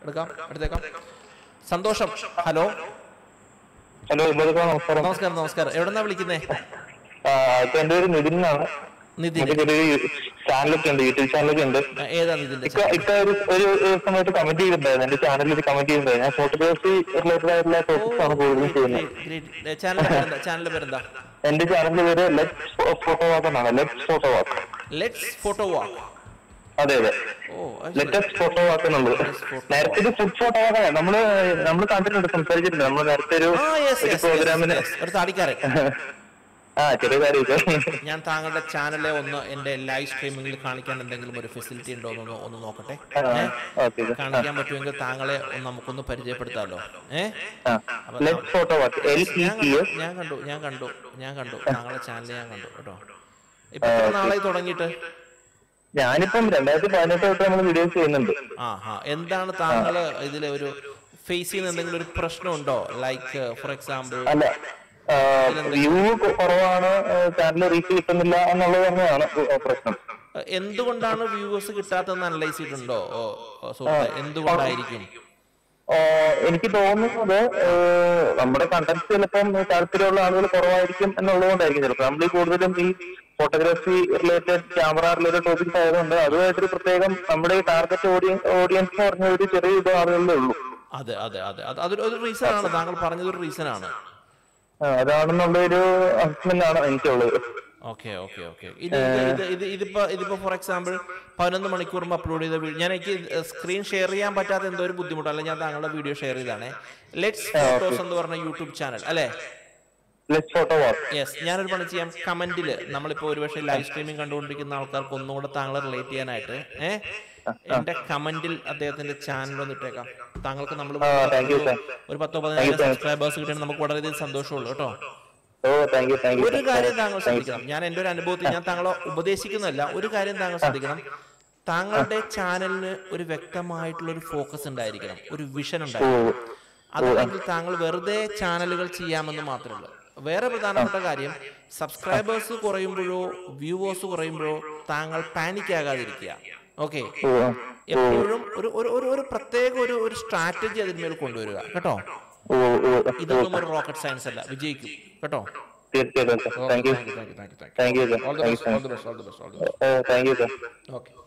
എടുക്കാം എടുത്തേക്കാം സന്തോഷം ഹലോ ഹലോ ഇതൊക്കെ നമസ്കാരം നമസ്കാരം നമസ്കാരം എവിടെന്നാ വിളിക്കുന്നേ ആ, ഇപ്പൊ എന്റെ പേര് നിതിൻ എന്നാണ് നിതിൻ എനിക്കൊരു ചാനലൊക്കെ ഉണ്ട് യൂട്യൂബ് ചാനലൊക്കെ ഉണ്ട് ആ, ഏതാ നിതിന്റെ ഇപ്പൊ ഇപ്പൊ ഒരു ഒരു ഒരു സമയത്ത് കമന്റ് ചെയ്തിട്ടുണ്ടായിരുന്നു എന്റെ ചാനലിൽ ഒരു കമന്റ് ചെയ്തിട്ടുണ്ടായിരുന്നു ഞാൻ ഫോട്ടോഗ്രാഫി റിലേറ്റഡ് ആയിട്ടുള്ള ടോപ്പിക്സ് ആണ് കൂടുതലും ചെയ്യുന്നത് ചാനലിന്റെ പേരെന്താ ചാനലിന്റെ പേരെന്താ എന്റെ ചാനലിന്റെ പേര് ലെറ്റ് ഫോട്ടോ വാക്ക് എന്നാണ് let photo walk let's photo walk അതെ അതെ ഓ അത് ശരി. ലേറ്റസ്റ്റ് ഫോട്ടോ വാക്ക് എന്നുള്ളത് നേരത്തെ ഇത് ഫുഡ് ഫോട്ടോ വാക്കാണ് നമ്മള് നമ്മള് കണ്ടിട്ടുണ്ട് സംസാരിച്ചിട്ടുണ്ട് നമ്മൾ നേരത്തെ ഒരു ആ യെസ് ഒരു യെസ് പ്രോഗ്രാമിന് ഒരു താടിക്കാരൻ ആ ചെറിയ കാര്യം ഞാൻ താങ്കളുടെ ചാനലിലെ ഒന്ന് എന്റെ ലൈവ് സ്ട്രീമിംഗിൽ കാണിക്കാൻ എന്തെങ്കിലും ഒരു ഫെസിലിറ്റി ഉണ്ടോ എന്നൊന്ന് ഒന്ന് നോക്കട്ടെ ഏ? ഓക്കെ കാണിക്കാൻ പറ്റുമെങ്കിൽ താങ്കളെ ഒന്ന് നമുക്കൊന്ന് പരിചയപ്പെടുത്താമല്ലോ ഏ let photo walk L E ഞാൻ ടി കണ്ടു എസ് ഞാൻ കണ്ടു ഞാൻ കണ്ടു ഞാൻ കണ്ടു താങ്കളുടെ ചാനൽ ഞാൻ കണ്ടു കേട്ടോ ഇപ്പൊ എത്ര നാളായി തുടങ്ങിയിട്ട് ഞാനിപ്പം രണ്ടായിരത്തി പതിനെട്ട് തൊട്ട് നമ്മൾ വീഡിയോസ് ചെയ്യുന്നുണ്ട് ആ ആ എന്താണ് താങ്കൾ ഇതിലെ ഒരു ഫേസ് ചെയ്യുന്ന എന്തെങ്കിലും ഒരു പ്രശ്നമുണ്ടോ ലൈക്ക് ഫോർ എക്സാമ്പിൾ അല്ല വ്യൂ കുറവാണ് ചാനൽ റീച്ച് കിട്ടുന്നില്ല എന്നുള്ളത് തന്നെയാണ് ഉ- പ്രശ്നം എന്തുകൊണ്ടാണ് വ്യൂവേഴ്സ് കിട്ടാത്തതെന്ന് അനലൈസ് ചെയ്തിട്ടുണ്ടോ ഓ, ഓ, സുഹൃത്തെ എന്തുകൊണ്ടായിരിക്കും ആ, എനിക്ക് തോന്നുന്നത് ആ, നമ്മുടെ കണ്ടന്റ് ചിലപ്പം താല്പര്യമുള്ള ആളുകൾ കുറവായിരിക്കും എന്നുള്ളത് കൊണ്ടായിരിക്കും ചിലപ്പോൾ നമ്മൾ ഈ കൂടുതലും ഈ photography related camera related topics ആയതുകൊണ്ട് അതുമായിട്ടൊരു പ്രത്യേകം നമ്മുടെ ഈ ടാർഗറ്റ് ഓഡിയൻസ് ഓഡിയൻസ് എന്ന് പറഞ്ഞ ഒരു ചെറിയ വിധം ആളുകളിലേ ഉള്ളൂ അതെ അതെ അതെ അത് അതൊരു ഒരു റീസൺ ആണ് താങ്കൾ പറഞ്ഞതൊരു റീസൺ ആണ് ആ, അതാണെന്നുള്ള ഒരു അസസ്മെന്റ് ആണ് എനിക്കുള്ളത് ഓക്കെ ഓക്കെ ഓക്കെ ഇത് ഇത് ഇത് ഇത് ഇതിപ്പോ ഇതിപ്പോ ഫോർ എക്സാമ്പിൾ പതിനൊന്ന് മണിക്കൂർ അപ്ലോഡ് ചെയ്ത വീഡിയോ ഞാൻ എനിക്ക് സ്ക്രീൻ ഷെയർ ചെയ്യാൻ പറ്റാത്ത എന്തോ ഒരു ബുദ്ധിമുട്ടല്ല ഞാൻ താങ്കളുടെ വീഡിയോ ഷെയർ ചെയ്താണ് ലെറ്റ്സ് ഫോട്ടോസ് എന്ന് പറഞ്ഞ യൂട്യൂബ് ചാനൽ അല്ലേ ലെറ്റ് ഫോട്ടോ വാക്ക് യെസ് ഞാനൊരു പണി ചെയ്യാം കമന്റിൽ നമ്മളിപ്പോ ഒരുപക്ഷെ ലൈവ് സ്ട്രീമിംഗ് കണ്ടുകൊണ്ടിരിക്കുന്ന ആൾക്കാർക്ക് ഒന്നുകൂടെ താങ്കളെ റിലേറ്റ് ചെയ്യാനായിട്ട് ഏഹ് എന്റെ കമന്റിൽ അദ്ദേഹത്തിന്റെ ചാനൽ ഒന്ന് ഇട്ടേക്കാം താങ്കൾക്ക് നമ്മൾ thank you, sir. ഒരു പത്തോ പതിനായിരം സബ്സ്ക്രൈബേഴ്സ് കിട്ടിയാൽ നമുക്ക് വളരെയധികം സന്തോഷമുള്ളൂ കേട്ടോ oh thank you thank you ഒരു കാര്യം താങ്കൾ ശ്രദ്ധിക്കണം ഞാൻ എൻ്റെ ഒരു അനുഭവത്തിൽ ഞാൻ താങ്കളെ ഉപദേശിക്കുന്നതല്ല ഒരു കാര്യം താങ്കൾ ശ്രദ്ധിക്കണം താങ്കളുടെ ചാനലിന് ഒരു വ്യക്തമായിട്ടുള്ള ഒരു ഫോക്കസ് ഉണ്ടായിരിക്കണം ഒരു വിഷൻ ഉണ്ടായിരിക്കണം അതല്ലെങ്കിൽ താങ്കൾ വെറുതെ ചാനലുകൾ ചെയ്യാമെന്ന് മാത്രമേ ഉള്ളൂ വേറെ പ്രധാനപ്പെട്ട കാര്യം സബ്സ്ക്രൈബേഴ്സ് കുറയുമ്പോഴോ വ്യൂവേഴ്സ് കുറയുമ്പോഴോ താങ്കൾ പാനിക് ആകാതിരിക്കുക ഓക്കെ എപ്പോഴും ഒരു ഒരു ഒരു ഒരു പ്രത്യേക ഒരു ഒരു സ്ട്രാറ്റജി അതിന്മേൽ കൊണ്ടുവരിക കേട്ടോ ഓ ഓ ഇതൊന്നും ഒരു റോക്കറ്റ് സയൻസ് അല്ല വിജയിക്കും കേട്ടോ തീർച്ചയായിട്ടും thank you thank you thank you thank you thank you sir All the best, all the best, all the best, all the best. Oh thank you sir Okay.